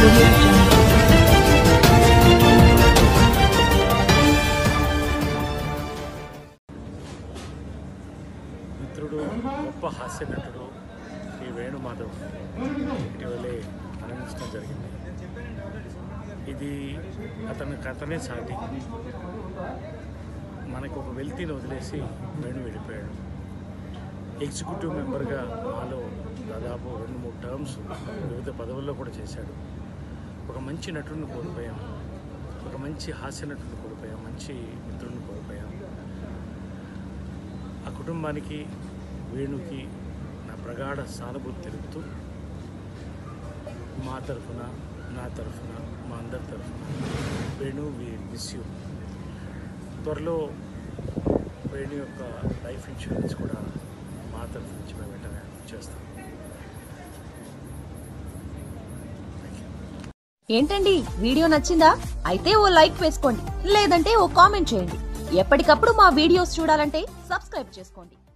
audio jungle. మిత్రుడు గొప్ప హాస్య నటుడు శ్రీ వేణుమాధవ్ ఇటీవలే మరణించడం జరిగింది ఇది అతని కథనే సాటి మనకు ఒక వెల్తీని వదిలేసి వేణు వెళ్ళిపోయాడు ఎగ్జిక్యూటివ్ మెంబర్గా మాలో దాదాపు రెండు మూడు టర్మ్స్ వివిధ పదవుల్లో కూడా చేశాడు ఒక మంచి నటుడిని కోల్పోయాం ఒక మంచి హాస్య నటుడిని కోల్పోయాం మంచి మిత్రుడిని కోల్పోయాం ఆ కుటుంబానికి వేణుకి నా ప్రగాఢ సానుభూతి తెలుపుతూ మా తరఫున నా తరఫున మా అందరి తరఫున వేణు వి మిస్ యూ త్వరలో వేణు యొక్క లైఫ్ ఇన్సూరెన్స్ కూడా మా తరఫు నుంచి మేము వెంటనే చేస్తాం ఏంటండి వీడియో నచ్చిందా అయితే ఓ లైక్ వేసుకోండి లేదంటే ఓ కామెంట్ చేయండి ఎప్పటికప్పుడు మా వీడియోస్ చూడాలంటే సబ్స్క్రైబ్ చేసుకోండి